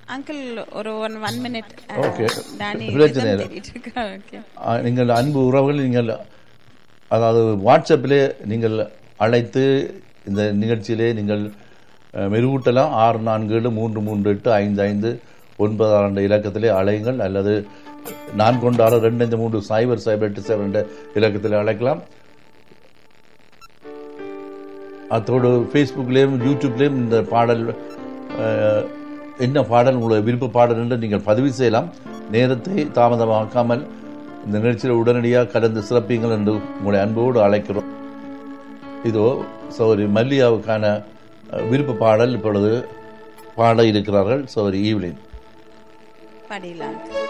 Uncle ஒரு one one minute Okay. டானி பிரச்சனை இல்லை. தேடிட்டு இருக்காரு ஓகே ஆ, நீங்கள் அன்பு உறவுகள் நீங்கள் அதாவது வாட்ஸ்அப்பிலே நீங்கள் அழைத்து இந்த நிகழ்ச்சியிலே நீங்கள் அஹ், மெருகூட்டலாம் ஆறு நான்கு ஏழு மூன்று மூன்று எட்டு ஐந்து ஐந்து ஒன்பது ஆறு என்ற இலக்கத்திலே அழையுங்கள் அல்லது நான் கொண்ட ஆறு ரெண்டு அஞ்சு மூன்று சைபர் சைபர் எட்டு சைபர் என்ற இலக்கத்திலே அழைக்கலாம் அத்தோடு ஃபேஸ்புக்லேயும் யூடியூப்லேயும் இந்த பாடல் அஹ், என்ன பாடல் உங்களுடைய விருப்ப பாடல் என்று நீங்கள் பதிவு செய்யலாம் நேரத்தை தாமதமாக்காமல் இந்த நிகழ்ச்சியில் உடனடியாக கலந்து சிறப்பீங்கள் என்று உங்களுடைய அன்போடு அழைக்கிறோம் இதோ சௌரி மல்லியாவுக்கான அஹ், விருப்ப பாடல் இப்பொழுது பாட இருக்கிறார்கள் சௌரி ஈவ்லின் படிலாம்